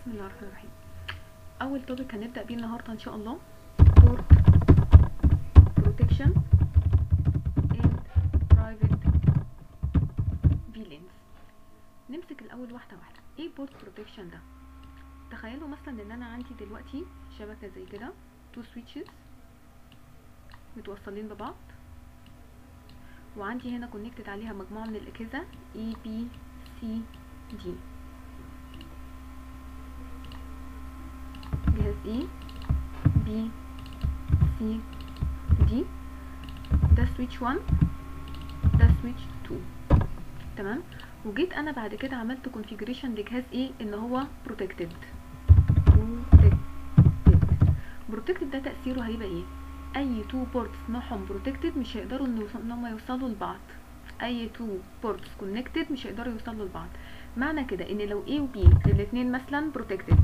بسم الله الرحمن الرحيم اول توبيك هنبدا بيه النهارده ان شاء الله port protection and private VLANs نمسك الاول واحده واحده ايه port protection ده تخيلوا مثلا ان انا عندي دلوقتي شبكه زي كده two switches متوصلين ببعض وعندي هنا كونكتد عليها مجموعه من الاجهزه A B C D جهاز A B C D ده سويتش 1 ده سويتش 2 تمام وجيت انا بعد كده عملت كونفيجريشن لجهاز A ان هو protected protected protected ده تأثيره هيبقى ايه اي تو بورتس نوعهم protected مش هيقدروا ان هم يوصلوا لبعض اي تو بورتس connected مش هيقدروا يوصلوا لبعض معنى كده ان لو A و B الاتنين مثلا protected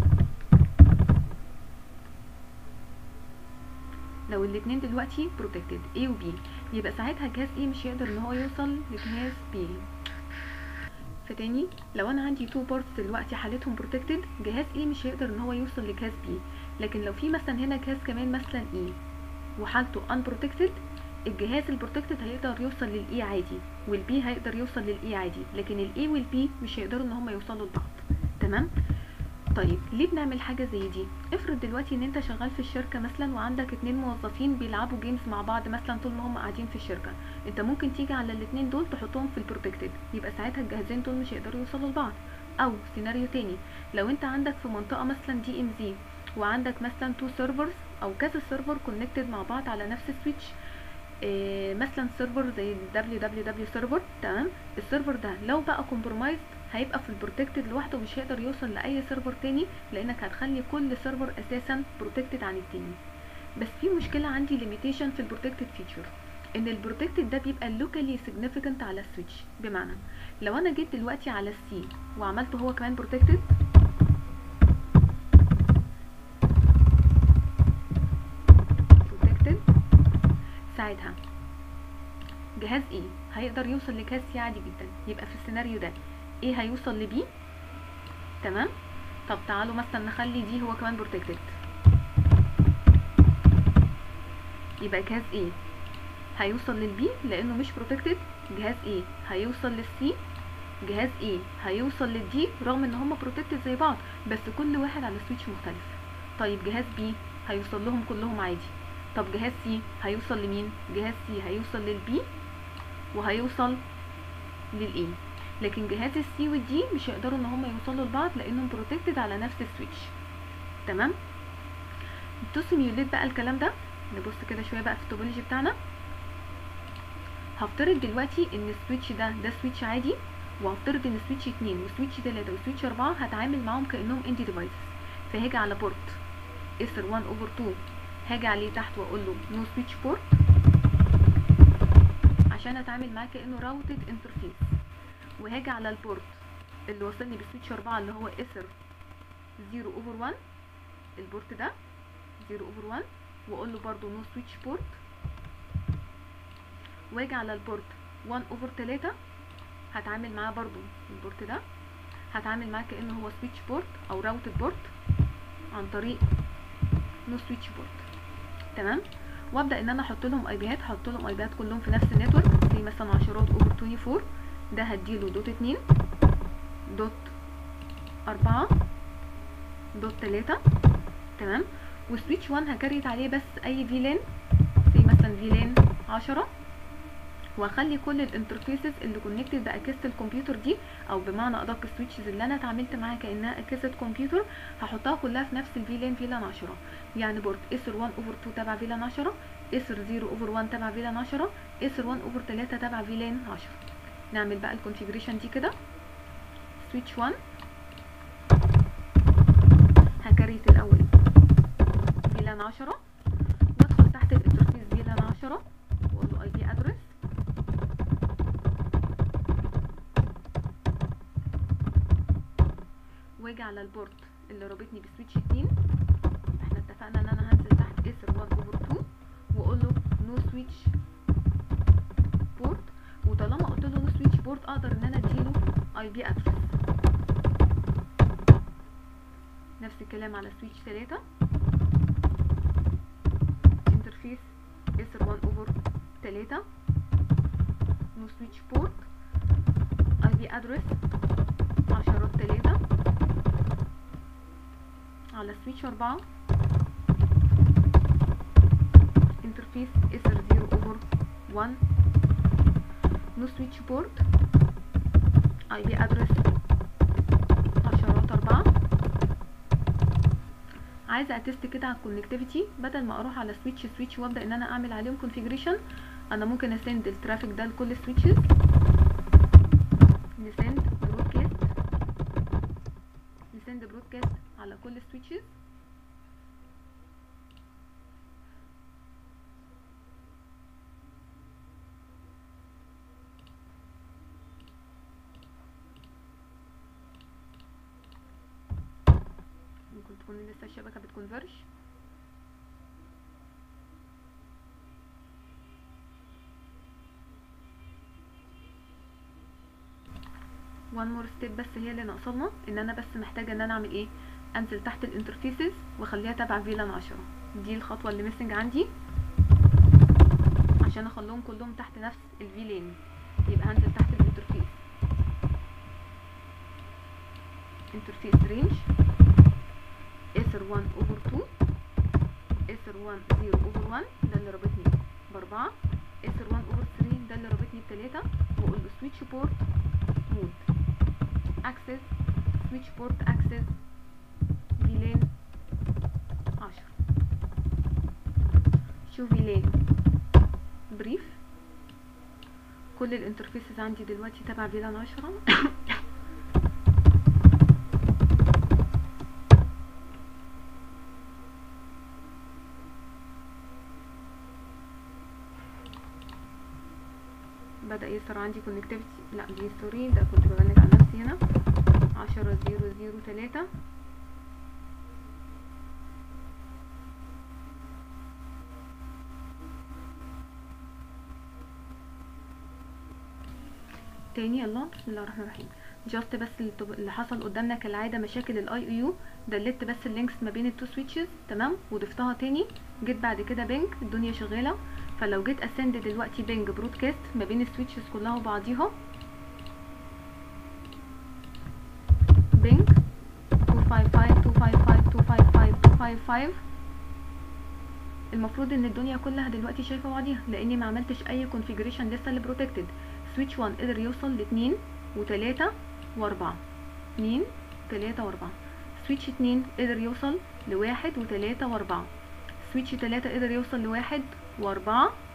لو الاتنين دلوقتي protected A و B يبقى ساعتها جهاز A مش هيقدر ان هو يوصل لجهاز B فتاني لو انا عندي تو بورتس دلوقتي حالتهم protected جهاز A مش هيقدر ان هو يوصل لجهاز B لكن لو في مثلا هنا جهاز كمان مثلا E وحالته unprotected الجهاز البروتكتد هيقدر يوصل للاي عادي والبي هيقدر يوصل للاي عادي لكن الاي والبي مش هيقدروا ان هم يوصلوا لبعض تمام طيب ليه بنعمل حاجه زي دي افرض دلوقتي ان انت شغال في الشركه مثلا وعندك اتنين موظفين بيلعبوا جيمز مع بعض مثلا طول ما هم قاعدين في الشركه انت ممكن تيجي على الاتنين دول تحطهم في البروتكتد يبقى ساعتها الجهازين دول مش هيقدروا يوصلوا لبعض او سيناريو تاني لو انت عندك في منطقه مثلا دي ام زي وعندك مثلا تو سيرفرز او كذا سيرفر كونكتد مع بعض على نفس السويتش إيه مثلا سيرفر زي الدبليو دبليو دبليو سيرفر تمام السيرفر ده لو بقى كومبرومايز هيبقى في البروتكتد لوحده مش هيقدر يوصل لاي سيرفر تاني لانك هتخلي كل سيرفر اساسا بروتكتد عن التاني بس في مشكله عندي ليميتيشن في البروتكتد فيتشر ان البروتكتد ده بيبقى لوكالي سيجنيفيكانت على السويتش بمعنى لو انا جيت دلوقتي على السي وعملته هو كمان بروتكتد ساعتها جهاز A هيقدر يوصل لجهاز C عادي جدا يبقى في السيناريو ده A هيوصل ل B تمام طب تعالوا مثلا نخلي دي هو كمان بروتكتد يبقى جهاز A هيوصل للبي لانه مش بروتكتد جهاز A هيوصل للسي جهاز A هيوصل للدي رغم ان هما بروتكتد زي بعض بس كل واحد على سويتش مختلف طيب جهاز B هيوصل لهم كلهم عادي طب جهاز سي هيوصل لمين جهاز سي هيوصل للبي وهيوصل للاي لكن جهاز السي والدي مش هيقدروا ان هم يوصلوا لبعض لانهم بروتكتد على نفس السويتش تمام تسيميوليت بقى الكلام ده نبص كده شويه بقى في التوبولوجي بتاعنا هفترض دلوقتي ان السويتش ده ده سويتش عادي وهفترض ان سويتش 2 وسويتش 3 وسويتش 4 هتعامل معاهم كانهم اندي ديفايسز فهاجي على بورت اسر 1 اوفر 2 هاجي عليه تحت واقول له نو سويتش بورت عشان اتعامل معاه كانه راوتد انترفيس وهاجي على البورت اللي وصلني بسويتش 4 اللي هو اسر 0 اوفر 1 البورت ده 0 اوفر 1 واقول له برده نو سويتش بورت واجي على البورت 1 اوفر 3 هتعامل معاه برده البورت ده هتعامل معاه كانه هو سويتش بورت او راوتد بورت عن طريق نو سويتش بورت تمام وابدا ان انا احط لهم اي بيات احط لهم اي بيات كلهم في نفس النتورك زي مثلا عشرات اوفر 24 ده هديله دوت 2 دوت 4 دوت 3 تمام وسويتش 1 هكريت عليه بس اي فيلان زي مثلا فيلان 10 واخلي كل الانترفيسز اللي كونكتد باجهزه الكمبيوتر دي او بمعنى ادق السويتشز اللي انا اتعاملت معاها كانها اجهزه كمبيوتر هحطها كلها في نفس الفيلان فيلان 10 يعني بورت اسر 1 اوفر 2 تبع فيلان 10 اسر 0 اوفر 1 تبع فيلان 10 اسر 1 اوفر 3 تبع فيلان 10 نعمل بقى الكونفيجريشن دي كده سويتش 1 هكريت الاول فيلان 10 وادخل تحت الانترفيس فيلان 10 واقول له اي بي ادرس واجي على البورت اللي رابطني بسويتش 2 احنا اتفقنا ان انا هنزل تحت اسر 1 اوفر 2 واقول له نو سويتش بورت وطالما قلت له نو سويتش بورت اقدر ان انا اديله اي بي ادرس الكلام على سويتش 3 انترفيس اس 1 اوفر 3 نو سويتش بورت اي بي ادرس عشرات 3 على سويتش 4 انترفيس اس 0 اوفر 1 نو سويتش بورت اي بي ادرس عشرات 4 عايزه اتست كده على الكونكتيفيتي بدل ما اروح على سويتش سويتش وابدا ان انا اعمل عليهم كونفيجريشن انا ممكن اسند الترافيك ده لكل السويتشز نسند برودكاست نسند برودكاست على كل السويتشز ممكن تكون لسه الشبكة بتكونفرج وان مور ستيب بس هي اللي ناقصانا ان انا بس محتاجه ان انا اعمل ايه انزل تحت الانترفيسز واخليها تبع فيلان 10 دي الخطوه اللي ميسنج عندي عشان اخليهم كلهم تحت نفس الفيلين يبقى هنزل تحت الانترفيس انترفيس رينج اسر 1 اوفر 2 اسر 1 0 اوفر 1 ده اللي رابطني باربعة اسر 1 اوفر 3 ده اللي رابطني بتلاتة واقول له سويتش بورت مود اكسس سويتش بورت اكسس فيلان 10 شوف فيلان بريف كل الانترفيسز عندي دلوقتي تبع فيلان 10 بدأ يظهر عندي كونكتيفيتي لا دي سوري ده كنت ببنت على نفسي هنا عشرة زيرو زيرو تلاتة تاني يلا بسم الله الرحمن الرحيم جاست بس اللي تب- اللي حصل قدامنا كالعاده مشاكل الاي او يو دلت بس اللينكس ما بين التو سويتشز تمام وضفتها تاني جيت بعد كده بينج الدنيا شغاله فلو جيت اسند دلوقتي بينج برودكاست ما بين السويتشز كلها وبعضيها بينج 255 255 255 255 المفروض ان الدنيا كلها دلوقتي شايفه بعضيها لاني ما عملتش اي كونفيجريشن لسه لبروتكتد سويتش 1 قدر يوصل ل 2 و3 و4 2 3 و4 سويتش 2 قدر يوصل لواحد و3 و4 سويتش 3 قدر يوصل لواحد و4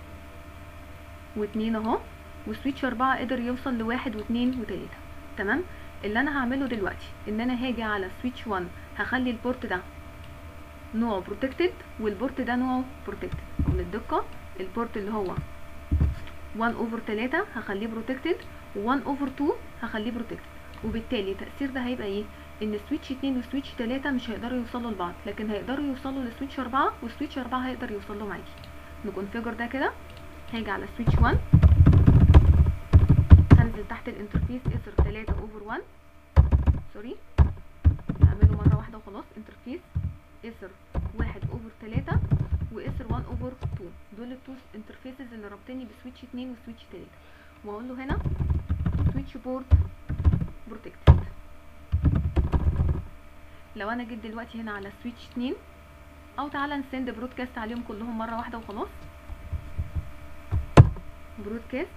و2 اهو وسويتش 4 قدر يوصل لواحد و2 و3 تمام اللي انا هعمله دلوقتي ان انا هاجي على سويتش 1 هخلي البورت ده نوعه بروتكتد والبورت ده نوعه بروتكتد وللدقه البورت اللي هو 1 اوفر 3 هخليه بروتكتد و1 اوفر 2 هخليه بروتكتد وبالتالي التأثير ده هيبقى ايه ان سويتش 2 وسويتش 3 مش هيقدروا يوصلوا لبعض لكن هيقدروا يوصلوا لسويتش 4 وسويتش 4 هيقدر يوصل لهم عادي نكونفيجر ده كده هاجي على سويتش 1 هنزل تحت الانترفيس اسر 3 اوفر 1 سوري هعمله مره واحده وخلاص انترفيس اسر 1 اوفر 3 واسر 1 اوفر 2 دول التو انترفيسز اللي رابطيني بسويتش 2 وسويتش 3 واقول له هنا سويتش بورت بروتكتد لو انا جيت دلوقتي هنا على سويتش 2 او تعالى نسند برودكاست عليهم كلهم مره واحده وخلاص برودكاست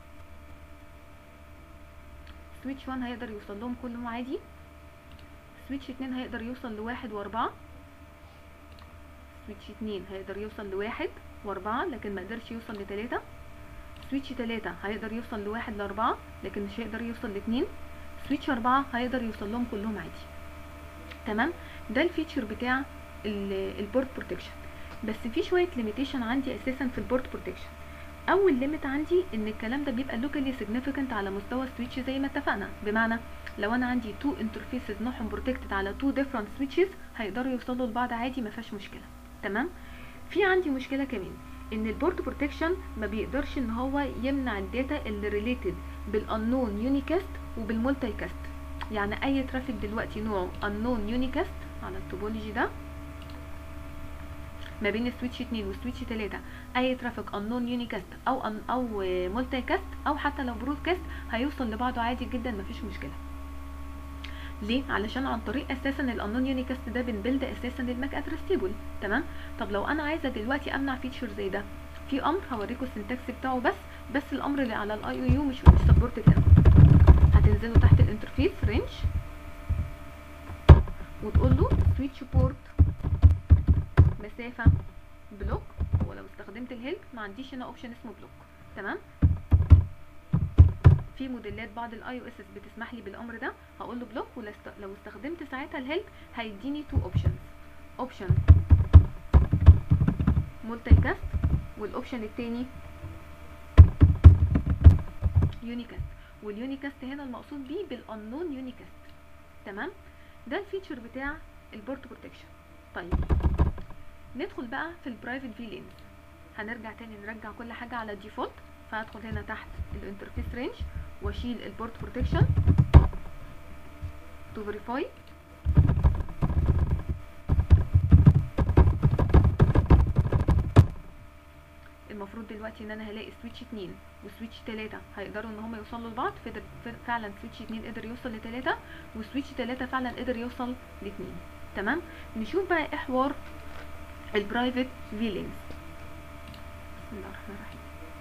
سويتش 1 هيقدر يوصل لهم كلهم عادي سويتش 2 هيقدر يوصل لواحد واربعة سويتش 2 هيقدر يوصل لواحد واربعة لكن ما قدرش يوصل لتلاتة سويتش 3 هيقدر يوصل لواحد لاربعة لكن مش هيقدر يوصل لاتنين سويتش 4 هيقدر يوصل لهم كلهم عادي تمام ده الفيتشر بتاع البورت بروتكشن بس في شويه ليميتيشن عندي اساسا في البورت بروتكشن اول ليميت عندي ان الكلام ده بيبقى لوكالي سيجنيفيكانت على مستوى السويتش زي ما اتفقنا بمعنى لو انا عندي تو انترفيسز نوعهم بروتكتد على تو ديفرنت سويتشز هيقدروا يوصلوا لبعض عادي ما فيهاش مشكله تمام في عندي مشكله كمان ان البورت بروتكشن ما بيقدرش ان هو يمنع الداتا اللي ريليتد بالانون يونيكاست وبالمولتي كاست يعني اي ترافيك دلوقتي نوعه unknown unicast على التوبولوجي ده ما بين سويتش 2 وسويتش 3 اي ترافيك انون يونيكاست او أن او مولتي كاست او حتى لو برودكاست هيوصل لبعضه عادي جدا مفيش مشكله ليه علشان عن طريق اساسا الانون يونيكاست ده بنبلد اساسا الماك ادرس تيبل تمام طب لو انا عايزه دلوقتي امنع فيتشر زي ده في امر هوريكم السنتكس بتاعه بس بس الامر اللي على الاي او يو مش مش سبورتد هنا هتنزلوا تحت الانترفيس رينج وتقول له سويتش بورت مسافه بلوك هو لو استخدمت الهيلب ما عنديش هنا اوبشن اسمه بلوك تمام في موديلات بعض الاي او اس بتسمح لي بالامر ده هقول له بلوك ولو استخدمت ساعتها الهيلب هيديني تو اوبشنز اوبشن مولتي كاست والاوبشن التاني يونيكاست واليونيكاست هنا المقصود بيه بالانون يونيكاست تمام ده الفيتشر بتاع البورت بروتكشن طيب ندخل بقى في البرايفت في لينز هنرجع تاني نرجع كل حاجه على ديفولت فهدخل هنا تحت الانترفيس رينج واشيل البورت بروتكشن تو فيريفاي المفروض دلوقتي ان انا هلاقي سويتش 2 وسويتش 3 هيقدروا ان هم يوصلوا لبعض فعلا سويتش 2 قدر يوصل ل 3 وسويتش 3 فعلا قدر يوصل ل 2 تمام نشوف بقى ايه حوار البرايفت فيلينز بسم الله الرحمن الرحيم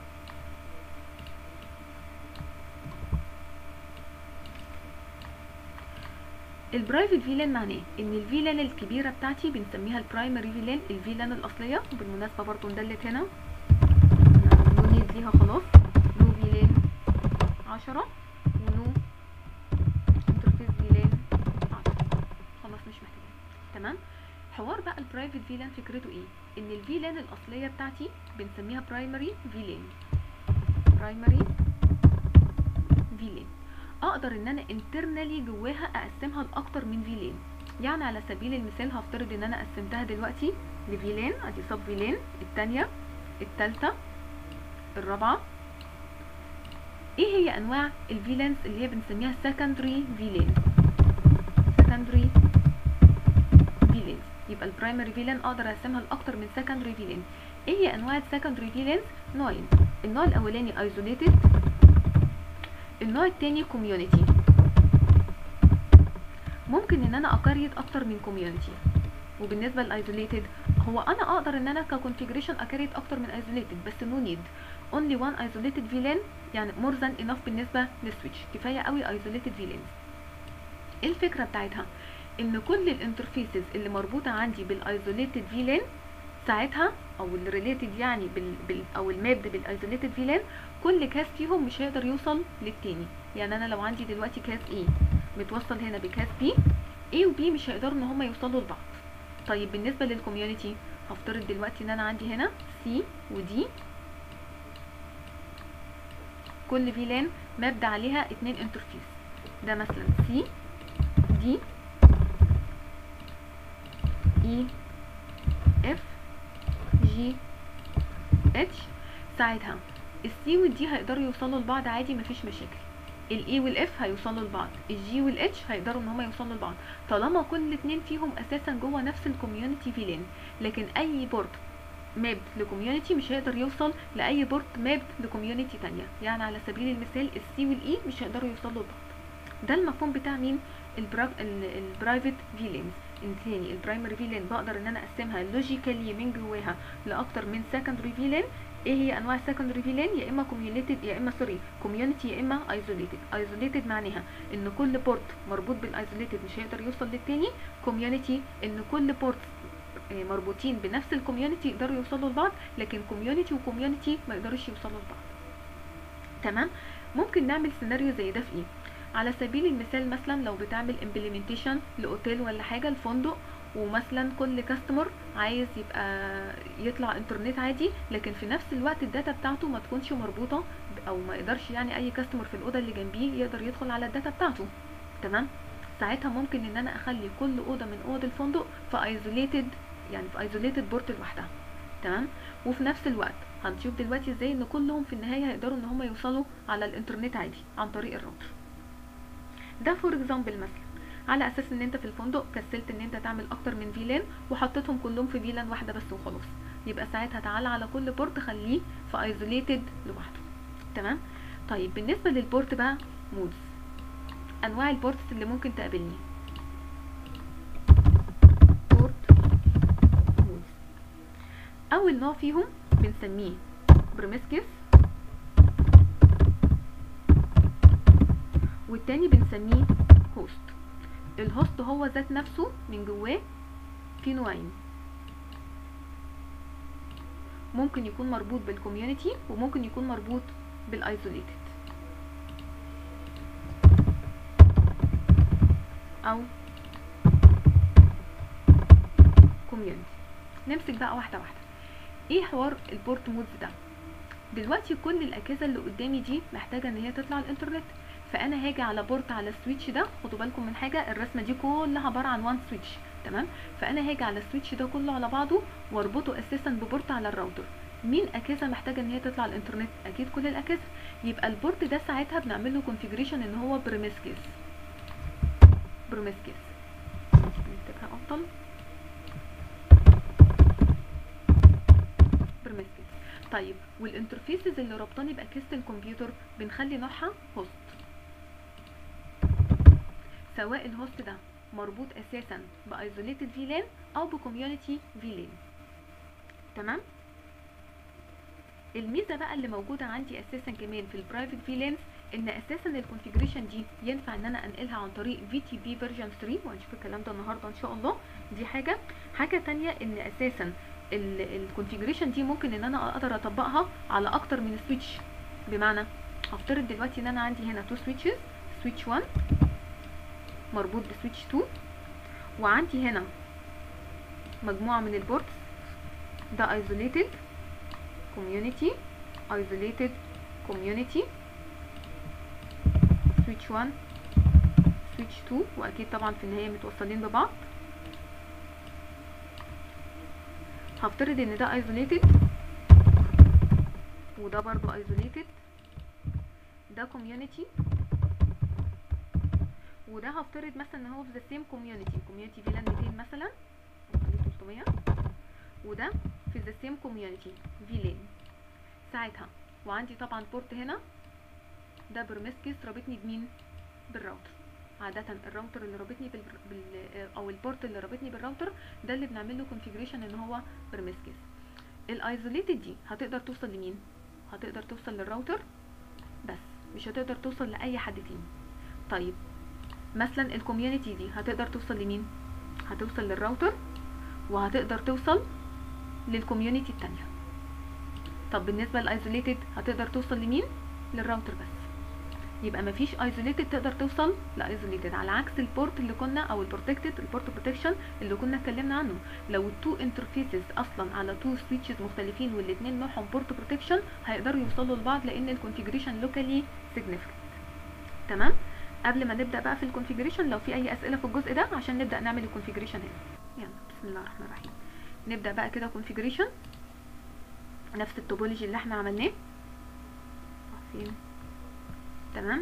البرايفت فيلان معناه ان الفيلان الكبيره بتاعتي بنسميها البرايمري فيلان الفيلان الاصليه وبالمناسبه برضو ندلت هنا نو نيد ليها خلاص نو فيلان 10 ونو انترفيس فيلان 10 خلاص مش محتاجين تمام حوار بقى البرايفت فيلان فكرته ايه ان الفيلان الاصليه بتاعتي بنسميها برايمري فيلان برايمري فيلان اقدر ان انا انترنالي جواها اقسمها لاكتر من فيلان يعني على سبيل المثال هفترض ان انا قسمتها دلوقتي لفيلان ادي سب فيلان الثانيه الثالثه الرابعه ايه هي انواع الفيلانز اللي هي بنسميها سكندري فيلان سكندري فيلانز يبقى البرايمري فيلان اقدر اقسمها لاكتر من سكندري فيلان ايه هي انواع السكندري فيلانز نوعين النوع الاولاني ايزوليتد النوع التاني كوميونيتي ممكن ان انا اكريت اكتر من كوميونيتي وبالنسبه للايزوليتد هو انا اقدر ان انا ككونفيجريشن اكريت اكتر من ايزوليتد بس نو نيد اونلي وان ايزوليتد فيلان يعني مور ذان انف بالنسبه للسويتش كفايه قوي ايزوليتد فيلانز ايه الفكره بتاعتها ان كل الانترفيسز اللي مربوطه عندي بالايزوليتد فيلان ساعتها او الريليتد يعني بال, بال او المابد بالايزوليتد فيلان كل كاس فيهم مش هيقدر يوصل للتاني يعني انا لو عندي دلوقتي كاس A متوصل هنا بكاس B A و B مش هيقدروا ان هما يوصلوا لبعض طيب بالنسبه للكوميونتي هفترض دلوقتي ان انا عندي هنا C و D كل فيلان مابد عليها اتنين انترفيس ده مثلا C D E F G H ساعتها السي والدي هيقدروا يوصلوا لبعض عادي مفيش مشاكل الاي والاف هيوصلوا لبعض الجي والاتش هيقدروا ان هما يوصلوا لبعض طالما كل اتنين فيهم اساسا جوه نفس الكوميونتي فيلان لكن اي بورت ماب لكوميونتي مش هيقدر يوصل لاي بورت ماب لكوميونتي تانية يعني على سبيل المثال السي والاي مش هيقدروا يوصلوا لبعض ده المفهوم بتاع مين البرايفت فيلانز تاني البرايمري فيلان بقدر ان انا اقسمها لوجيكالي من جواها لاكتر من سكندري فيلان ايه هي انواع السكندري فيلان يا اما كوميونيتد يا اما سوري كوميونتي يا اما ايزوليتد ايزوليتد معناها ان كل بورت مربوط بالايزوليتد مش هيقدر يوصل للتاني كوميونتي ان كل بورت مربوطين بنفس الكوميونتي يقدروا يوصلوا لبعض لكن كوميونتي وكوميونتي ما يقدروش يوصلوا لبعض تمام ممكن نعمل سيناريو زي ده في ايه على سبيل المثال مثلا لو بتعمل امبلمنتيشن لاوتيل ولا حاجه لفندق ومثلا كل كاستمر عايز يبقى يطلع انترنت عادي لكن في نفس الوقت الداتا بتاعته ما تكونش مربوطه او ما يقدرش يعني اي كاستمر في الاوضه اللي جنبيه يقدر يدخل على الداتا بتاعته تمام ساعتها ممكن ان انا اخلي كل اوضه من اوض الفندق في ايزوليتد يعني في ايزوليتد بورت لوحدها تمام وفي نفس الوقت هنشوف دلوقتي ازاي ان كلهم في النهايه هيقدروا ان هم يوصلوا على الانترنت عادي عن طريق الراوتر ده فور اكزامبل مثلا على اساس ان انت في الفندق كسلت ان انت تعمل اكتر من فيلان وحطيتهم كلهم في فيلان واحده بس وخلاص يبقى ساعتها تعالى على كل بورت خليه في ايزوليتد لوحده تمام طيب بالنسبه للبورت بقى مودز انواع البورتس اللي ممكن تقابلني بورت مودز اول نوع فيهم بنسميه بروميسكس والتاني بنسميه هوست الهوست هو ذات نفسه من جواه في نوعين ممكن يكون مربوط بالكوميونتي وممكن يكون مربوط بالايزوليتد او كوميونتي نمسك بقى واحده واحده ايه حوار البورت مودز ده دلوقتي كل الاجهزه اللي قدامي دي محتاجه ان هي تطلع الانترنت فانا هاجي على بورت على السويتش ده خدوا بالكم من حاجه الرسمه دي كلها عباره عن وان سويتش تمام فانا هاجي على السويتش ده كله على بعضه واربطه اساسا ببورت على الراوتر مين اجهزه محتاجه ان هي تطلع الانترنت اكيد كل الاجهزه يبقى البورت ده ساعتها بنعمل له كونفيجريشن ان هو بريمسكس بريمسكس نكتبها افضل بريمسكس طيب والانترفيسز اللي ربطاني باجهزه الكمبيوتر بنخلي نوعها هوست سواء الهوست ده مربوط اساسا بايزوليتد فيلان او بكوميونتي فيلان تمام الميزه بقى اللي موجوده عندي اساسا كمان في البرايفت فيلانز ان اساسا الكونفيجريشن دي ينفع ان انا انقلها عن طريق في تي بي فيرجن 3 وهنشوف الكلام ده النهارده ان شاء الله دي حاجه حاجه تانية ان اساسا الكونفيجريشن دي ممكن ان انا اقدر اطبقها على اكتر من سويتش بمعنى هفترض دلوقتي ان انا عندي هنا تو سويتشز سويتش 1 مربوط بسويتش 2 وعندي هنا مجموعة من البورتس ده isolated community isolated community switch 1 switch 2 واكيد طبعا في النهاية متوصلين ببعض هفترض ان ده isolated وده برضو isolated ده community وده هفترض مثلا ان هو في ذا سيم كوميونتي كوميونتي فيلان 200 مثلا خليه 300 وده في ذا سيم كوميونتي فيلان ساعتها وعندي طبعا بورت هنا ده برمسكس رابطني بمين بالراوتر عادة الراوتر اللي رابطني بال... بال... او البورت اللي رابطني بالراوتر ده اللي بنعمل له كونفيجريشن ان هو برمسكس الايزوليتد دي هتقدر توصل لمين هتقدر توصل للراوتر بس مش هتقدر توصل لاي حد تاني طيب مثلا الكوميونتي دي هتقدر توصل لمين هتوصل للراوتر وهتقدر توصل للكوميونتي التانية طب بالنسبة للايزوليتد هتقدر توصل لمين للراوتر بس يبقى مفيش ايزوليتد تقدر توصل لايزوليتد على عكس البورت اللي كنا او البروتكتد البورت بروتكشن اللي كنا اتكلمنا عنه لو التو انترفيسز اصلا على تو سويتشز مختلفين والاثنين نوعهم بورت بروتكشن هيقدروا يوصلوا لبعض لان الكونفيجريشن لوكالي سيجنيفيكانت تمام قبل ما نبدا بقى في الكونفيجريشن لو في اي اسئله في الجزء ده عشان نبدا نعمل الكونفيجريشن هنا يلا بسم الله الرحمن الرحيم نبدا بقى كده كونفيجريشن نفس التوبولوجي اللي احنا عملناه فين تمام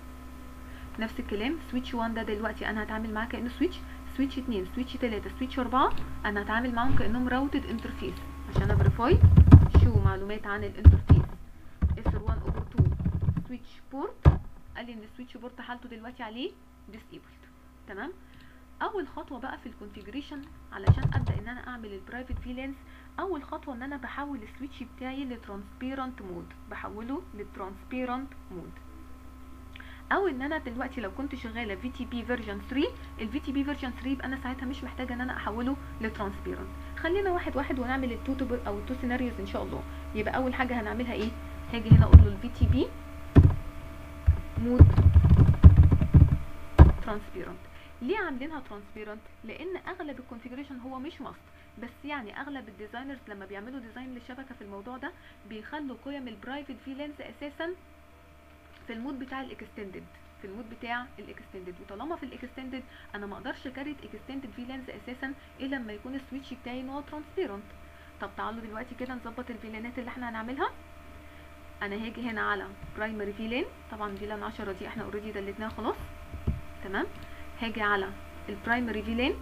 نفس الكلام سويتش 1 ده دلوقتي انا هتعامل معاه كانه سويتش سويتش 2 سويتش 3 سويتش 4 انا هتعامل معاهم كانهم راوتد انترفيس عشان افيريفاي شو معلومات عن الانترفيس اس 1 اوفر 2 سويتش بورت قال لي ان السويتش بورت حالته دلوقتي عليه disabled تمام اول خطوه بقى في الكونفيجريشن علشان ابدا ان انا اعمل البرايفت فيلانس اول خطوه ان انا بحول السويتش بتاعي لترانسبيرنت مود بحوله للترانسبيرنت مود او ان انا دلوقتي لو كنت شغاله في تي بي فيرجن 3 الفي تي بي فيرجن 3 يبقى انا ساعتها مش محتاجه ان انا احوله لترانسبيرنت خلينا واحد واحد ونعمل التو او التو سيناريوز ان شاء الله يبقى اول حاجه هنعملها ايه هاجي هنا اقول له الفي تي بي مود ترانسبيرنت ليه عاملينها ترانسبيرنت لان اغلب الكونفيجريشن هو مش ماست بس يعني اغلب الديزاينرز لما بيعملوا ديزاين للشبكه في الموضوع ده بيخلوا قيم البرايفت فيلانس اساسا في المود بتاع الاكستندد في المود بتاع الاكستندد وطالما في الاكستندد انا ما اقدرش كاريت اكستندد فيلانس اساسا الا لما يكون السويتش بتاعي ان هو ترانسبيرنت طب تعالوا دلوقتي كده نظبط الفيلانات اللي احنا هنعملها انا هاجي هنا على برايمري فيلان طبعا فيلان 10 دي احنا اوريدي دلتناها خلاص تمام هاجي على البرايمري فيلان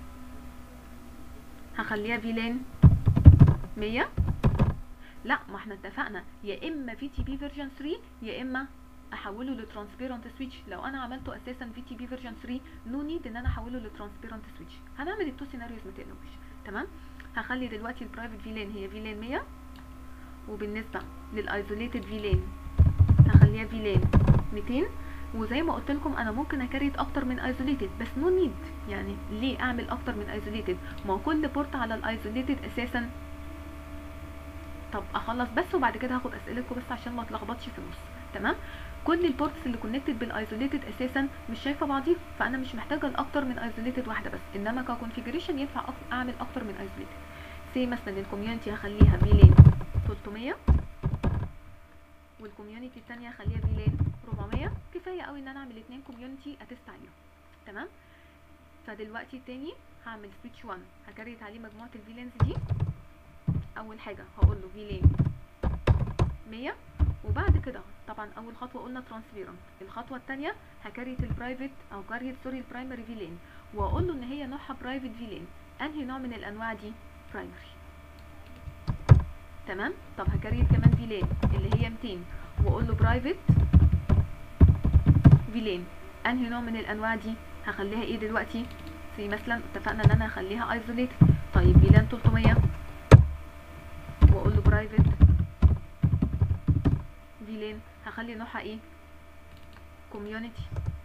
هخليها فيلان 100 لا ما احنا اتفقنا يا اما في تي بي فيرجن 3 يا اما احوله لترانسبيرنت سويتش لو انا عملته اساسا في تي بي فيرجن 3 نو نيد ان انا احوله لترانسبيرنت سويتش هنعمل التو سيناريوز ما تقلقوش تمام هخلي دلوقتي البرايفت فيلان هي فيلان 100 وبالنسبه للايزوليتد فيلان هخليها فيلان 200 وزي ما قلت لكم انا ممكن اكريت اكتر من ايزوليتد بس نو نيد يعني ليه اعمل اكتر من ايزوليتد ما هو كل بورت على الايزوليتد اساسا طب اخلص بس وبعد كده هاخد اسئلتكم بس عشان ما اتلخبطش في النص تمام كل البورتس اللي كونكتد بالايزوليتد اساسا مش شايفه بعضيها فانا مش محتاجه الاكتر من ايزوليتد واحده بس انما ككونفيجريشن ينفع أك- اعمل اكتر من ايزوليتد سي مثلا الكوميونتي هخليها فيلان 300 والكوميونتي التانية هخليها فيلان 400 كفايه قوي ان انا اعمل اتنين كوميونتي اتست عليهم تمام فدلوقتي التاني هعمل سويتش 1 هكريت عليه مجموعه الفيلانز دي اول حاجه هقول له فيلان 100 وبعد كده طبعا اول خطوه قلنا ترانسفيرنت الخطوه الثانيه هكريت البرايفت او كريت سوري البرايمري فيلان واقول له ان هي نوعها برايفت فيلان انهي نوع من الانواع دي برايمري تمام طب هكريت كمان فيلان اللي هي 200 واقول له برايفت فيلان انهي نوع من الانواع دي هخليها ايه دلوقتي زي مثلا اتفقنا ان انا هخليها ايزوليت طيب فيلان 300 واقول له برايفت فيلان هخلي نوعها ايه كوميونتي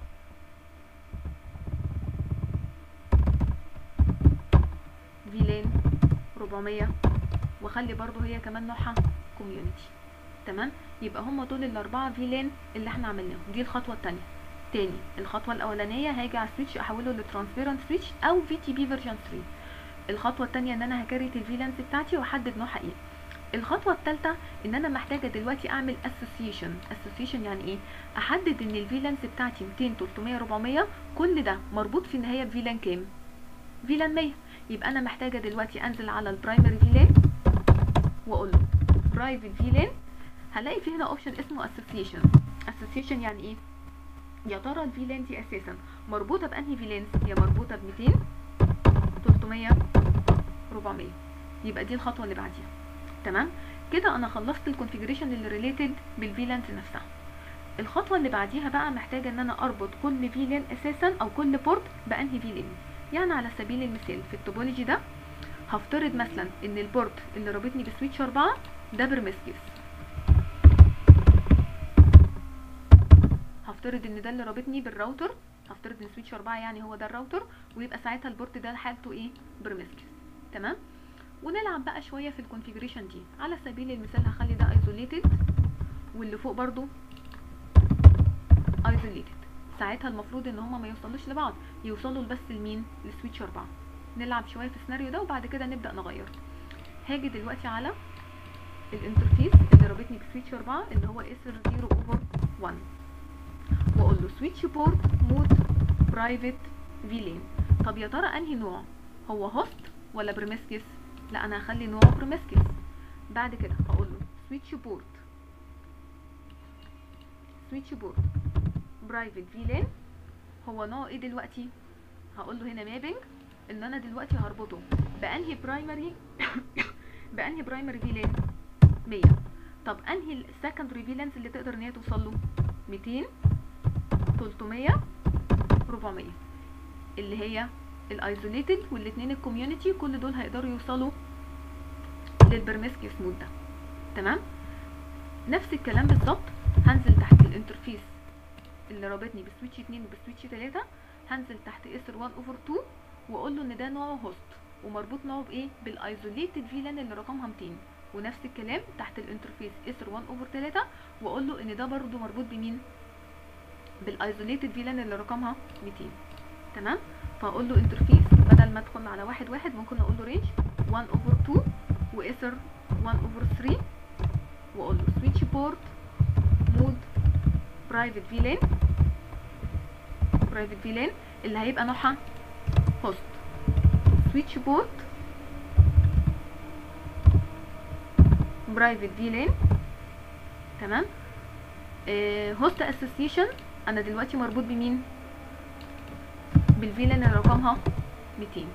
فيلان 400 واخلي برضو هي كمان نوعها كوميونتي تمام يبقى هم دول الاربعه فيلان اللي احنا عملناهم دي الخطوه الثانيه تاني الخطوه الاولانيه هاجي على السويتش احوله لترانسبيرنت سويتش او في تي بي فيرجن 3 الخطوه الثانيه ان انا هكريت الفيلانس بتاعتي واحدد نوعها ايه الخطوه الثالثه ان انا محتاجه دلوقتي اعمل اسوسيشن اسوسيشن يعني ايه احدد ان الفيلانس بتاعتي 200 300 400 كل ده مربوط في النهايه بفيلان كام فيلان 100 يبقى انا محتاجه دلوقتي انزل على البرايمري فيلان واقول له برايفت فيلان هلاقي في هنا اوبشن اسمه اسوسيشن اسوسيشن يعني ايه يا ترى الفيلان دي اساسا مربوطه بانهي فيلانس هي مربوطه ب 200 300 400 يبقى دي الخطوه اللي بعديها تمام كده انا خلصت الكونفيجريشن اللي ريليتد بالفيلانس نفسها الخطوه اللي بعديها بقى محتاجه ان انا اربط كل فيلان اساسا او كل بورت بانهي فيلان يعني على سبيل المثال في التوبولوجي ده هفترض مثلا ان البورت اللي رابطني بسويتش 4 ده برمسكس هفترض ان ده اللي رابطني بالراوتر هفترض ان سويتش 4 يعني هو ده الراوتر ويبقى ساعتها البورت ده حالته ايه برمسكس تمام ونلعب بقى شويه في الكونفيجريشن دي على سبيل المثال هخلي ده ايزوليتد واللي فوق برضو ايزوليتد ساعتها المفروض ان هما ما يوصلوش لبعض يوصلوا بس لمين لسويتش 4 نلعب شويه في السيناريو ده وبعد كده نبدا نغير هاجي دلوقتي على الانترفيس اللي رابطني بسويتش 4 اللي هو اسر 0 اوفر 1 واقول له سويتش بورت مود برايفت فيلان طب يا ترى انهي نوع هو هوست ولا بريمسكس لا انا هخلي نوع بريمسكس بعد كده هقول له سويتش بورت سويتش بورت برايفت فيلان هو نوع ايه دلوقتي هقول له هنا مابنج ان انا دلوقتي هربطه بانهي برايمري بانهي برايمري فيلان 100 طب انهي السكندري فيلانس اللي تقدر ان هي توصل له 200 300 400 اللي هي الايزوليتد والاثنين الكوميونتي كل دول هيقدروا يوصلوا للبرمسكس مود ده تمام نفس الكلام بالظبط هنزل تحت الانترفيس اللي رابطني بسويتش 2 وبسويتش 3 هنزل تحت اسر 1 اوفر 2 واقول له ان ده نوعه هوست ومربوط نوعه بايه بالايزوليتد فيلان اللي رقمها 200 ونفس الكلام تحت الانترفيس اسر 1 اوفر 3 واقول له ان ده برضو مربوط بمين بالايزوليتد فيلان اللي رقمها 200 تمام فاقول له انترفيس بدل ما ادخل على واحد واحد ممكن اقول له رينج 1 اوفر 2 واسر 1 اوفر 3 واقول له سويتش بورت مود برايفت فيلان برايفت فيلان اللي هيبقى نوعها هوست سويتش بورت برايفت فيلان تمام هوست اسوسيشن انا دلوقتي مربوط بمين بالفيلان اللي رقمها 200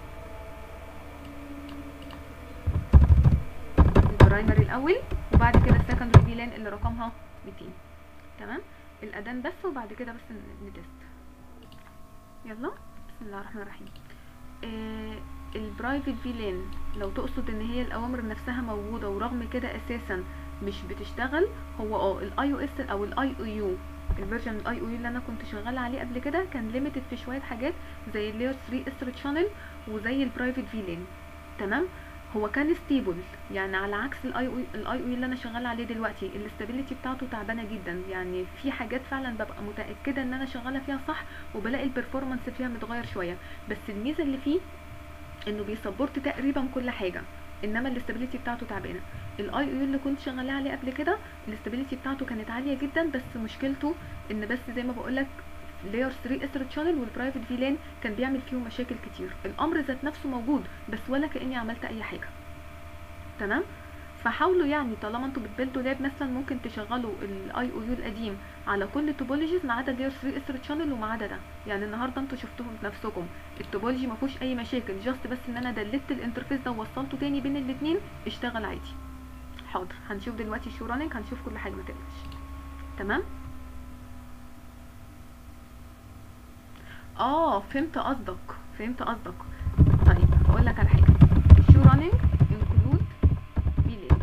البرايمري الاول وبعد كده السكندري فيلان اللي رقمها 200 تمام الاذان بس وبعد كده بس ن- نتست يلا بسم الله الرحمن الرحيم آه البرايفت فيلان لو تقصد ان هي الاوامر نفسها موجوده ورغم كده اساسا مش بتشتغل هو اه الاي او اس او الاي او يو الفيرجن الاي او يو اللي انا كنت شغاله عليه قبل كده كان ليميتد في شويه حاجات زي اللير 3 استر شانل وزي البرايفت فيلان تمام هو كان ستيبل يعني على عكس الاي او الاي او اللي انا شغاله عليه دلوقتي الاستابيليتي بتاعته تعبانه جدا يعني في حاجات فعلا ببقى متاكده ان انا شغاله فيها صح وبلاقي البرفورمانس فيها متغير شويه بس الميزه اللي فيه انه بيسبورت تقريبا كل حاجه انما الاستابيليتي بتاعته تعبانه الاي او اللي كنت شغاله عليه قبل كده الاستابيليتي بتاعته كانت عاليه جدا بس مشكلته ان بس زي ما بقول لك لاير 3 استر شانل والبرايفت فيلان كان بيعمل فيهم مشاكل كتير الامر ذات نفسه موجود بس ولا كاني عملت اي حاجه تمام فحاولوا يعني طالما انتوا بتبيلدوا لاب مثلا ممكن تشغلوا الاي او يو القديم على كل توبولوجيز ما عدا لاير 3 استر شانل وما عدا ده يعني النهارده انتوا شفتوهم بنفسكم التوبولوجي ما فيهوش اي مشاكل جاست بس ان انا دلت الانترفيس ده ووصلته تاني بين الاثنين اشتغل عادي حاضر هنشوف دلوقتي شو راننج هنشوف كل حاجه ما تقلقش تمام اه فهمت قصدك فهمت قصدك طيب هقول لك على حاجه الشو راننج انكلود فيلان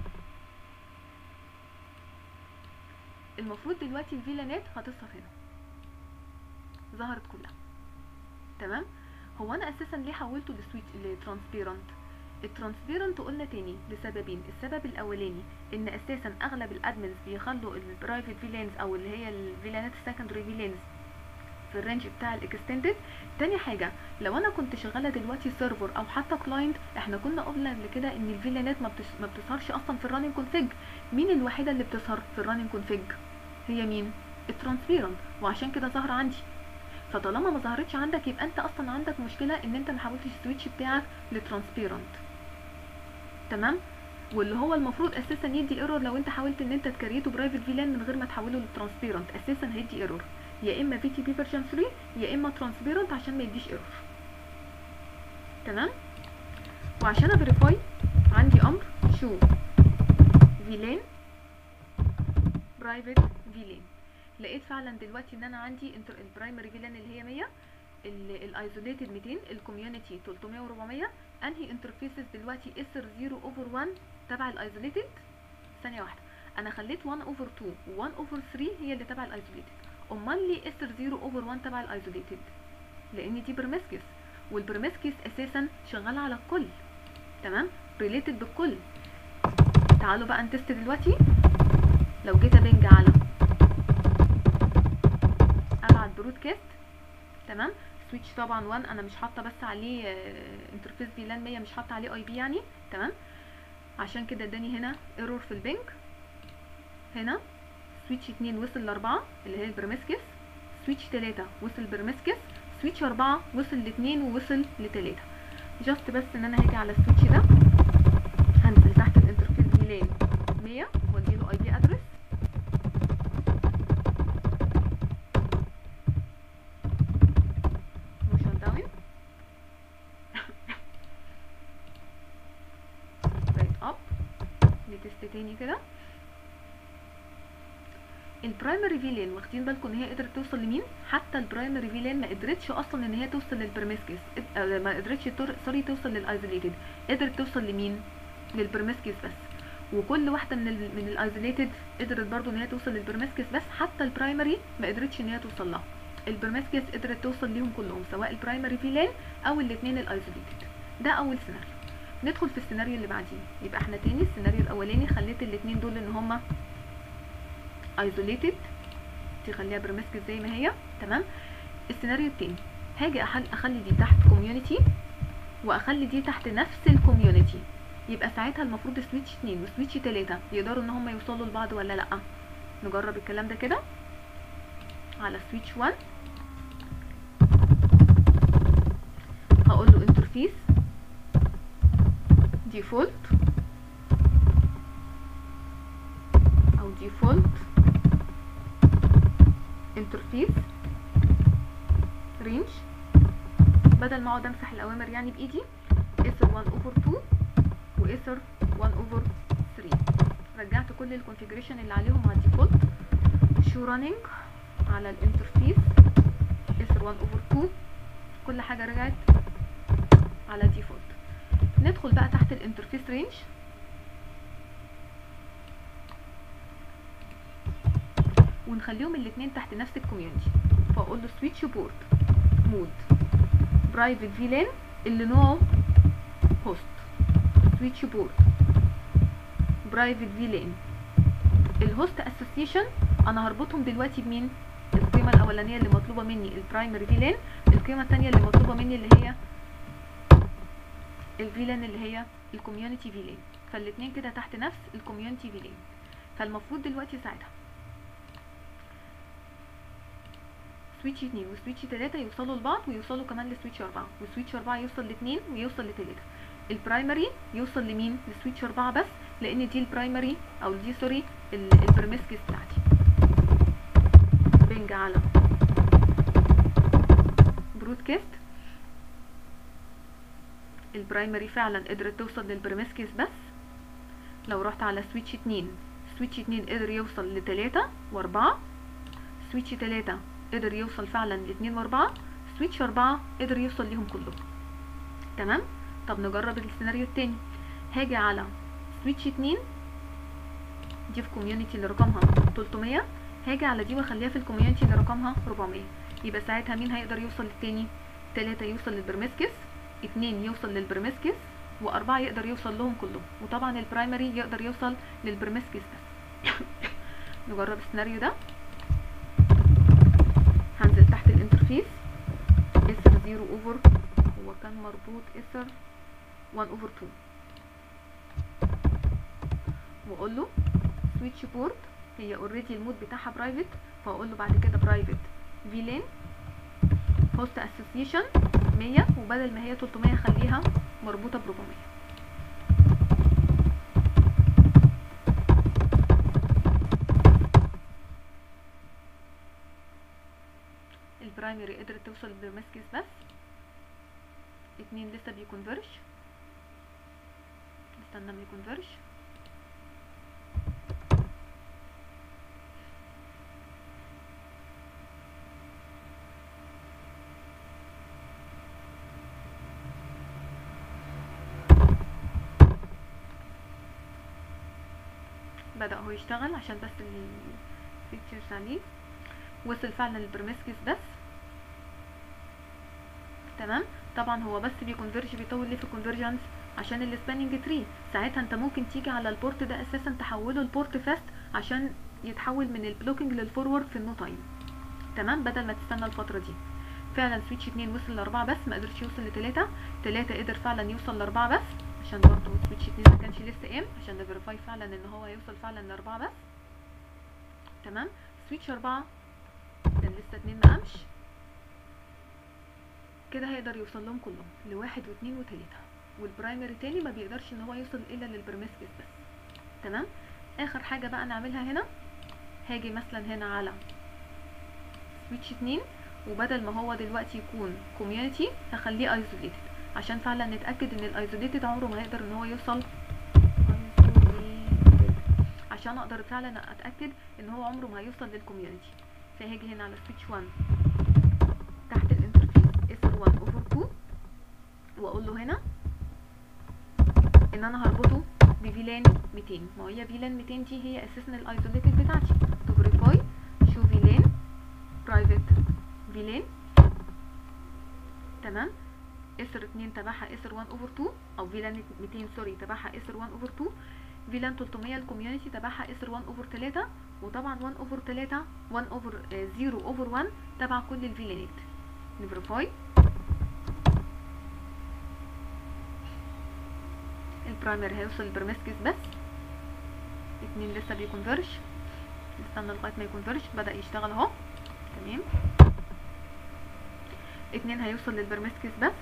المفروض دلوقتي الفيلانات هتظهر هنا ظهرت كلها تمام هو انا اساسا ليه حولته لسويتش لترانسبيرنت الترانسبيرنت قلنا تاني لسببين السبب الاولاني ان اساسا اغلب الادمنز بيخلوا البرايفت فيلانز او اللي هي الفيلانات السكندري فيلانز في الرينج بتاع الاكستندد تاني حاجه لو انا كنت شغاله دلوقتي سيرفر او حتى كلاينت احنا كنا قلنا قبل كده ان الفيلانات ما, بتش... ما بتظهرش اصلا في الراننج كونفيج مين الوحيده اللي بتظهر في الراننج كونفيج هي مين الترانسبيرنت وعشان كده ظاهره عندي فطالما ما ظهرتش عندك يبقى انت اصلا عندك مشكله ان انت ما حولتش السويتش بتاعك لترانسبيرنت تمام واللي هو المفروض اساسا يدي ايرور لو انت حاولت ان انت تكريته برايفت فيلان من غير ما تحوله للترانسبيرنت اساسا هيدي ايرور يا اما في تي بي فيرجن 3 يا اما ترانسبيرنت عشان ما يديش ايرور تمام وعشان افيريفاي عندي امر شو فيلان برايفت فيلان لقيت فعلا دلوقتي ان انا عندي البرايمري فيلان اللي هي 100 الايزوليتد 200 الكوميونتي 300 و400 انهي انترفيسز دلوقتي اسر 0 اوفر 1 تبع الايزوليتد ثانيه واحده انا خليت 1 اوفر 2 و1 اوفر 3 هي اللي تبع الايزوليتد امال ليه اسر 0 اوفر 1 تبع الايزوليتد لان دي برمسكس والبرمسكس اساسا شغاله على الكل تمام ريليتد بالكل تعالوا بقى نتست دلوقتي لو جيت ابنج على ابعت برودكاست تمام سويتش طبعا 1 انا مش حاطه بس عليه انترفيس فيلان 100 مش حاطه عليه اي بي يعني تمام عشان كده اداني هنا ايرور في البنك هنا سويتش 2 وصل ل 4 اللي هي البرمسكس سويتش 3 وصل برمسكس سويتش 4 وصل ل 2 ووصل ل 3 جاست بس ان انا هاجي على السويتش ده هنزل تحت الانترفيس فيلان 100 واديله اي بي ادرس وشت داون رايت اب نتست تاني كده البرايمري فيلان واخدين بالكم ان هي قدرت توصل لمين حتى البرايمري فيلان ما قدرتش اصلا ان هي توصل للبرمسكس ما قدرتش سوري توصل للايزوليتد قدرت توصل لمين للبرمسكس بس وكل واحده من ال من الايزوليتد قدرت برضو ان هي توصل للبرمسكس بس حتى البرايمري ما قدرتش ان هي توصل لها البرمسكس قدرت توصل ليهم كلهم سواء البرايمري فيلان او الاثنين الايزوليتد ده اول سيناريو ندخل في السيناريو اللي بعديه يبقى احنا تاني السيناريو الاولاني خليت الاثنين دول ان هما isolated تخليها برمسكس زي ما هي تمام السيناريو التاني هاجي أحل اخلي دي تحت كوميونتي واخلي دي تحت نفس الكوميونتي يبقى ساعتها المفروض سويتش 2 وسويتش 3 يقدروا ان هم يوصلوا لبعض ولا لا نجرب الكلام ده كده على سويتش 1 هقول له انترفيس ديفولت او ديفولت انترفيس رينج بدل ما اقعد امسح الاوامر يعني بايدي اسر 1 اوفر 2 واسر 1 اوفر 3 رجعت كل الكونفيجريشن اللي عليهم على الديفولت شو راننج على الانترفيس اسر 1 اوفر 2 كل حاجه رجعت على ديفولت ندخل بقى تحت الانترفيس رينج ونخليهم الاثنين تحت نفس الكوميونتي فاقول له سويتش بورد مود برايفت فيلان اللي نوعه هوست سويتش بورد برايفت فيلان الهوست اسوسيشن انا هربطهم دلوقتي بمين القيمه الاولانيه اللي مطلوبه مني البرايمري فيلان القيمه الثانيه اللي مطلوبه مني اللي هي الفيلان اللي هي الكوميونتي فيلان فالاثنين كده تحت نفس الكوميونتي فيلان فالمفروض دلوقتي ساعتها سويتش 2 وسويتش 3 يوصلوا لبعض ويوصلوا كمان لسويتش 4 وسويتش 4 يوصل ل 2 ويوصل ل 3 البرايمري يوصل لمين لسويتش 4 بس لان دي البرايمري او دي سوري البرمسكس بتاعتي بنج على برودكاست البرايمري فعلا قدرت توصل للبرمسكس بس لو رحت على سويتش 2 سويتش 2 قدر يوصل ل 3 و4 سويتش 3 قدر يوصل فعلا ل 2 و4 سويتش 4 قدر يوصل ليهم كلهم تمام طب نجرب السيناريو التاني هاجي على سويتش 2 دي في كوميونتي اللي رقمها 300 هاجي على دي واخليها في الكوميونتي اللي رقمها 400 يبقى ساعتها مين هيقدر يوصل للتاني 3 يوصل للبرمسكس 2 يوصل للبرمسكس و4 يقدر يوصل لهم كلهم وطبعا البرايمري يقدر يوصل للبرمسكس بس نجرب السيناريو ده هنزل تحت الانترفيس اسر 0 اوفر هو كان مربوط اسر 1 اوفر 2 واقول له سويتش بورد هي اوريدي المود بتاعها برايفت فاقول له بعد كده برايفت فيلان هوست اسوسيشن 100 وبدل ما هي 300 خليها مربوطه ب 400 البرايمري قدرت توصل للمسكس بس اتنين لسه بيكونفرش نستنى ما يكونفرش بدأ هو يشتغل عشان بس الفيتشرز عليه وصل فعلا للبرمسكس بس تمام طبعا هو بس بيكونفرج بيطول ليه في الكونفرجنس عشان السباننج تري ساعتها انت ممكن تيجي على البورت ده اساسا تحوله لبورت فاست عشان يتحول من البلوكينج للفورورد في النو تايم تمام بدل ما تستنى الفتره دي فعلا سويتش 2 وصل لأربعة بس ما قدرش يوصل لتلاتة تلاتة قدر فعلا يوصل لأربعة بس عشان برضه سويتش 2 ما كانش لسه قام عشان نفيريفاي فعلا ان هو هيوصل فعلا لأربعة بس تمام سويتش أربعة كان لسه اتنين ما قامش كده هيقدر يوصل لهم كلهم لواحد واثنين وتلاتة والبرايمري تاني ما بيقدرش ان هو يوصل الا للبرمسكس بس تمام اخر حاجة بقى نعملها هنا هاجي مثلا هنا على سويتش اتنين وبدل ما هو دلوقتي يكون كوميونتي هخليه ايزوليتد عشان فعلا نتاكد ان الايزوليتد عمره ما هيقدر ان هو يوصل عشان اقدر فعلا اتاكد ان هو عمره ما هيوصل للكوميونتي فهاجي هنا على سويتش 1 تحت الانترفيس اس 1 اوفر 2 واقول له هنا ان انا هربطه بفيلان 200 ما هي فيلان 200 دي هي اساسا الايزوليتد بتاعتي تو فيريفاي شو فيلان برايفت فيلان تمام اسر 2 تبعها اسر 1 اوفر 2 او فيلان 200 سوري تبعها اسر 1 اوفر 2 فيلان 300 الكوميونتي تبعها اسر 1 اوفر 3 وطبعا 1 اوفر 3 1 اوفر 0 اوفر 1 تبع كل الفيلانات نفيريفاي البرايمر هيوصل للبرمسكس بس اتنين لسه بيكونفرش نستنى لغايه ما يكونفرش بدا يشتغل اهو تمام اتنين هيوصل للبرمسكس بس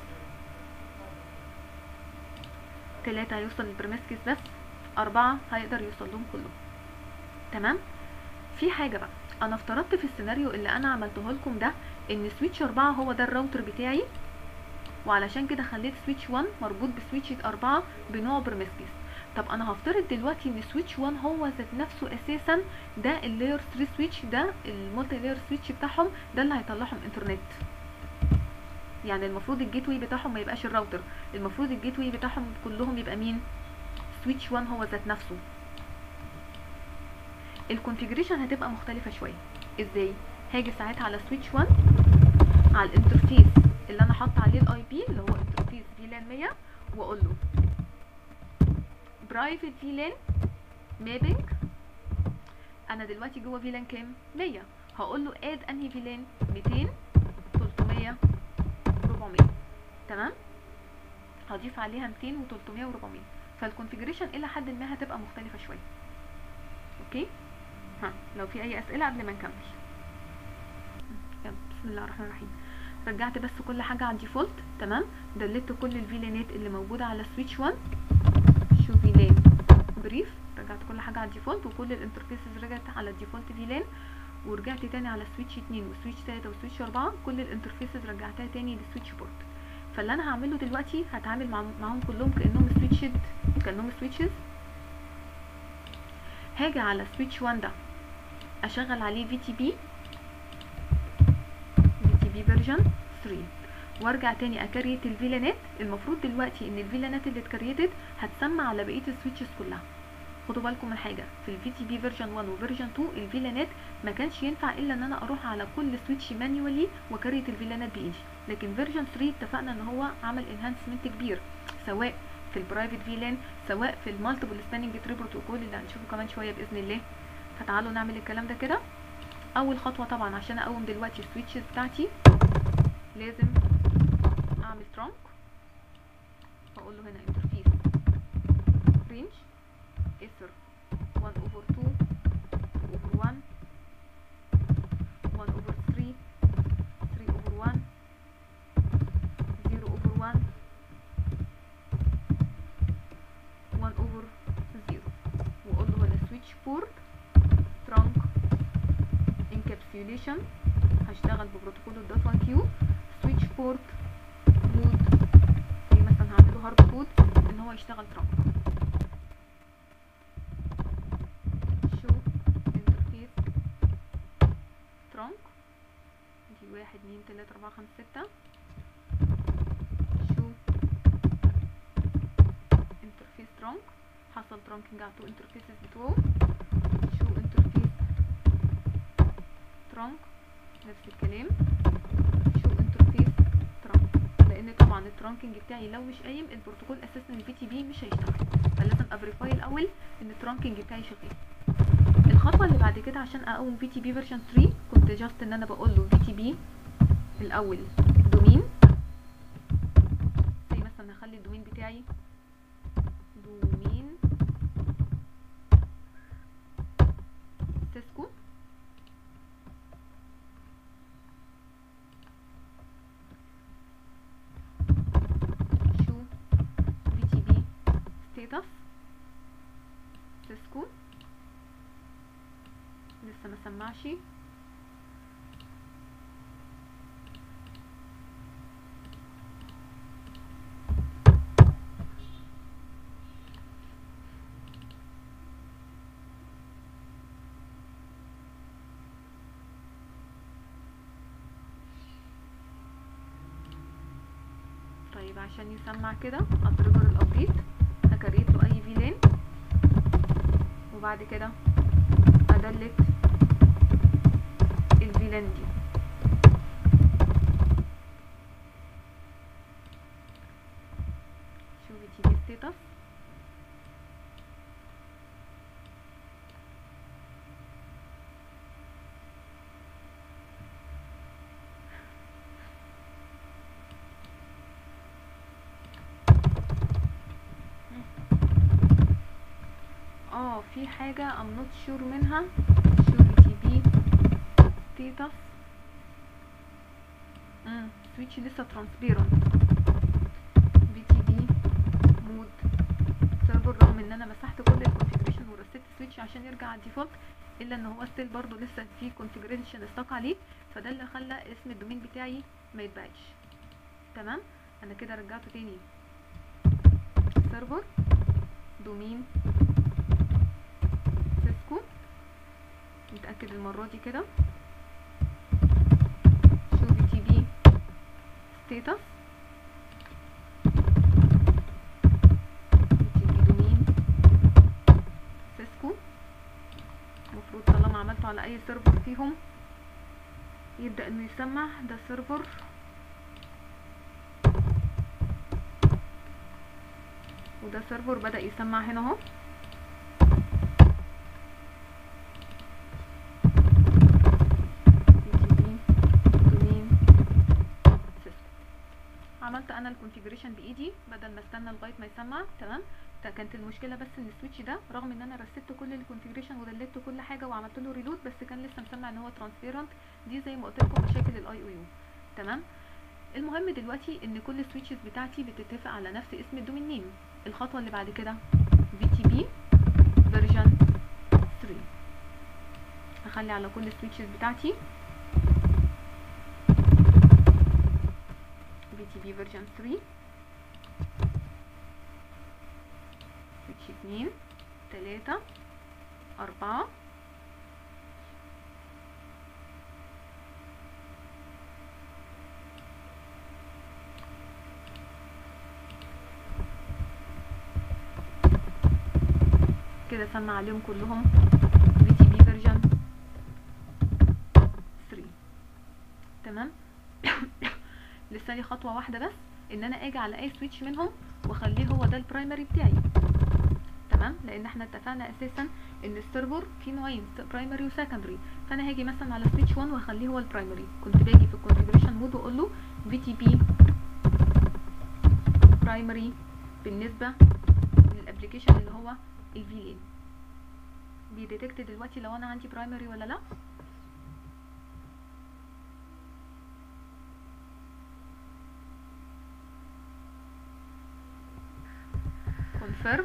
تلاتة هيوصل للبرمسكس بس أربعة هيقدر يوصل لهم كلهم تمام في حاجة بقى أنا افترضت في السيناريو اللي أنا عملته لكم ده إن سويتش أربعة هو ده الراوتر بتاعي وعلشان كده خليت سويتش 1 مربوط بسويتش 4 بنوع برمسكس طب انا هفترض دلوقتي ان سويتش 1 هو ذات نفسه اساسا ده اللاير 3 سويتش ده المولتي لاير سويتش بتاعهم ده اللي هيطلعهم انترنت يعني المفروض الجيت واي بتاعهم ما يبقاش الراوتر المفروض الجيت واي بتاعهم كلهم يبقى مين سويتش 1 هو ذات نفسه الكونفيجريشن هتبقى مختلفة شوية ازاي هاجي ساعتها على سويتش 1 على الانترفيس اللي انا حاطه عليه الاي بي اللي هو انترفيس فيلان 100 واقول له برايفت فيلان مابنج انا دلوقتي جوه فيلان كام 100 هقول له اد انهي فيلان 200 300 400 تمام هضيف عليها 200 و300 و400 فالكونفيجريشن الى حد ما هتبقى مختلفه شويه اوكي ها لو في اي اسئله قبل ما نكمل يلا بسم الله الرحمن الرحيم رجعت بس كل حاجه على الديفولت تمام دلت كل الفيلانات اللي موجوده على سويتش 1 شو فيلان بريف رجعت كل حاجه على الديفولت وكل الانترفيسز رجعت على الديفولت فيلان ورجعت تاني على سويتش 2 وسويتش 3 وسويتش 4 كل الانترفيسز رجعتها تاني للسويتش بورت فاللي انا هعمله دلوقتي هتعامل مع معاهم كلهم كانهم سويتشز كانهم سويتشز هاجي على سويتش 1 ده اشغل عليه في تي بي في تي بي فيرجن 3 وارجع تاني اكريت الفيلانات المفروض دلوقتي ان الفيلانات اللي اتكريتد هتسمع على بقيه السويتشز كلها خدوا بالكم من حاجه في الفي تي بي فيرجن 1 وفيرجن 2 الفيلانات ما كانش ينفع الا ان انا اروح على كل سويتش مانيوالي واكريت الفيلانات بايدي لكن فيرجن 3 اتفقنا ان هو عمل انهانسمنت كبير سواء في البرايفت فيلان سواء في المالتيبل سباننج تري بروتوكول اللي هنشوفه كمان شويه باذن الله فتعالوا نعمل الكلام ده كده اول خطوه طبعا عشان اقوم دلوقتي السويتشز بتاعتي لازم اعمل ترانك واقول له هنا انترفيس رينج اثر 1 اوفر 2 اوفر 1 1 اوفر 3 3 اوفر 1 0 اوفر 1 1 اوفر 0 واقول له هنا سويتش بورت ترانك انكابسوليشن هشتغل ببروتوكول الدوت 1 كيو سويتش بورت مود زي مثلا هعمل له هارد كود ان هو يشتغل ترانك شو انترفيس ترانك دي واحد اتنين تلاتة اربعة خمسة ستة شو انترفيس ترانك حصل ترانكينج على تو انترفيسز بتوعه شو انترفيس ترانك نفس الكلام شو انترفيس ترانك لان طبعا الترانكينج بتاعي لو مش قايم البروتوكول اساسا الفي تي بي مش هيشتغل فلازم افريفاي الاول ان الترانكينج بتاعي شغال الخطوه اللي بعد كده عشان اقوم في تي بي فيرجن 3 كنت جاست ان انا بقول له في تي بي الاول دومين زي مثلا هخلي الدومين بتاعي دومين سيسكو شو في تي بي ستيتس سيسكو لسه ما سمعش طيب عشان يسمع كده اطرجر الابديت هكريت له اي فيلان وبعد كده ادلت الفيلان دي شوفي تي في ستيتس اه في حاجة I'm not sure منها شو تي بي ستيتس امم سويتش لسه ترانسبيرنت بي تي بي مود سيرفر رغم ان انا مسحت كل الكونفيجريشن ورست سويتش عشان يرجع على الديفولت الا ان هو ستيل برضه لسه في كونفيجريشن استاك عليه فده اللي خلى اسم الدومين بتاعي ما يتبعتش تمام انا كده رجعته تاني سيرفر دومين سيسكو نتأكد المرة دي كده شو في تي بي ستيتس تي بي دومين سيسكو المفروض طالما عملته على اي سيرفر فيهم يبدأ انه يسمع ده سيرفر وده سيرفر بدأ يسمع هنا اهو عملت انا الكونفيجريشن بايدي بدل ما استنى لغايه ما يسمع تمام كانت المشكله بس ان السويتش ده رغم ان انا رسبت كل الكونفيجريشن ودلت كل حاجه وعملت له ريلود بس كان لسه مسمع ان هو ترانسبيرنت دي زي ما قلت لكم مشاكل الاي او يو تمام المهم دلوقتي ان كل السويتشز بتاعتي بتتفق على نفس اسم الدومين نيم الخطوه اللي بعد كده في تي بي فيرجن 3 هخلي على كل السويتشز بتاعتي في تي بي فيرجن 3 سويتش 2 3 4 كده سمع عليهم كلهم في تي بي فيرجن 3 تمام لسه لي خطوه واحده بس ان انا اجي على اي سويتش منهم واخليه هو ده البرايمري بتاعي تمام لان احنا اتفقنا اساسا ان السيرفر فيه نوعين برايمري وسكندري فانا هاجي مثلا على سويتش 1 واخليه هو البرايمري كنت باجي في الكونفيجريشن مود واقول له في تي بي برايمري بالنسبه للابلكيشن اللي هو الفي لين بيديتكت دلوقتي لو انا عندي برايمري ولا لا confirm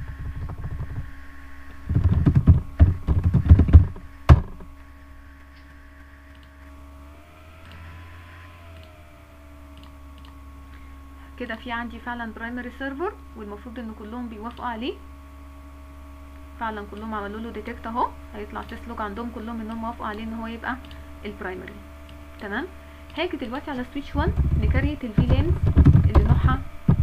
كده في عندي فعلا برايمري سيرفر والمفروض ان كلهم بيوافقوا عليه فعلا كلهم عملوا له ديتكت اهو هيطلع تسلوج عندهم كلهم انهم وافقوا عليه ان هو يبقى البرايمري تمام هاجي دلوقتي على سويتش 1 نكريت الفي لينز اللي نوعها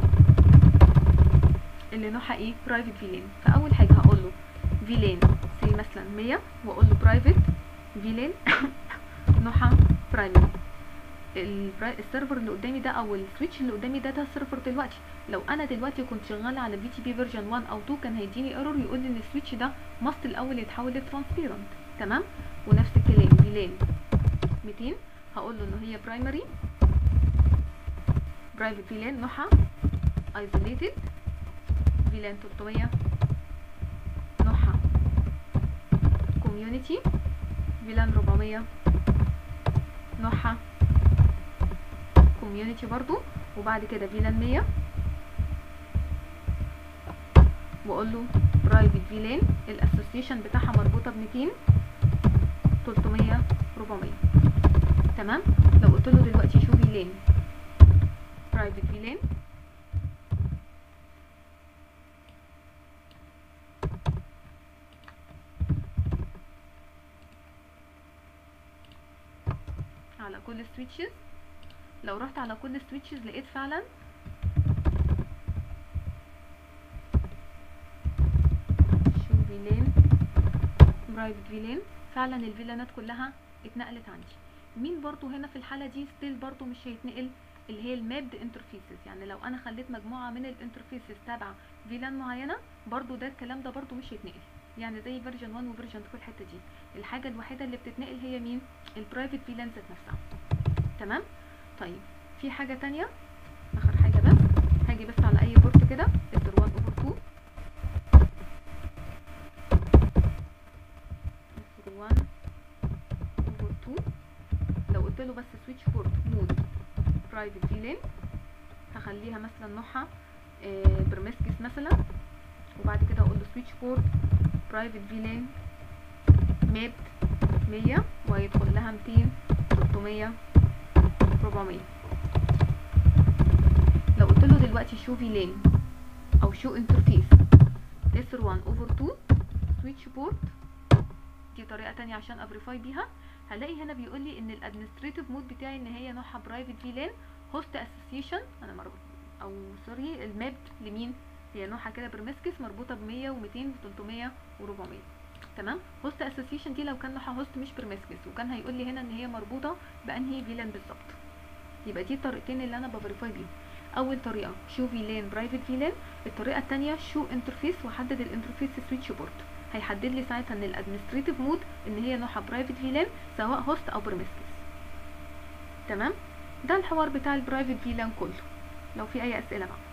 اللي نوعها ايه برايفت في لين فاول حاجه هقول له في لين سي مثلا 100 واقول له برايفت في لين نوعها برايمري السيرفر اللي قدامي ده او السويتش اللي قدامي ده ده السيرفر دلوقتي لو انا دلوقتي كنت شغاله على في تي بي فيرجن 1 او 2 كان هيديني ايرور يقول لي ان السويتش ده ماست الاول يتحول لترانسبيرنت تمام ونفس الكلام في لين 200 هقول له ان هي برايمري برايفت في لين نوعها ايزوليتد فيلان 300 نوعها كوميونيتي فيلان 400 نوعها كوميونيتي برضو وبعد كده فيلان 100 واقول له برايفت فيلان الاسوسيشن بتاعها مربوطه ب 200 300 400 تمام لو قلت له دلوقتي شو فيلان برايفت فيلان على كل السويتشز لو رحت على كل السويتشز لقيت فعلا شو فيلان برايفت فيلان فعلا الفيلانات كلها اتنقلت عندي مين برضو هنا في الحالة دي ستيل برضو مش هيتنقل اللي هي المابد انترفيسز يعني لو انا خليت مجموعة من الانترفيسز تبع فيلان معينة برضو ده الكلام ده برضو مش هيتنقل يعني زي فيرجن 1 وفيرجن 2 في الحته دي الحاجه الوحيده اللي بتتنقل هي مين البرايفت فيلان ذات نفسها تمام طيب في حاجه تانية اخر حاجه بس هاجي بس على اي بورت كده ادر 1 اوفر 2 ادر 1 اوفر 2 لو قلت له بس سويتش بورت مود برايفت فيلان هخليها مثلا نوعها برمسكس مثلا وبعد كده اقول له سويتش بورت برايفت فيلان ماب 100 وهيدخل لها 200 300 400 دلوقتي شو فيلان او شو انترفيس اس 1 اوفر 2 سويتش بورت دي طريقه تانية عشان افريفاي بيها هلاقي هنا بيقول لي ان الادمنستريتيف مود بتاعي ان هي نوعها برايفت فيلان هوست اسوسيشن انا مربوط او سوري الماب لمين هي نوعها كده برمسكس مربوطه ب 100 و200 و300 و400 تمام هوست اسوسيشن دي لو كان نوعها هوست مش برمسكس وكان هيقول لي هنا ان هي مربوطه بانهي فيلان بالظبط يبقى دي الطريقتين اللي انا بفريفاي بيهم اول طريقه شو فيلان برايفت فيلان الطريقه الثانيه شو انترفيس واحدد الانترفيس سويتش بورت هيحدد لي ساعتها ان الادمنستريتيف مود ان هي نوعها برايفت فيلان سواء هوست او برمسكس تمام ده الحوار بتاع البرايفت فيلان كله لو في اي اسئله بقى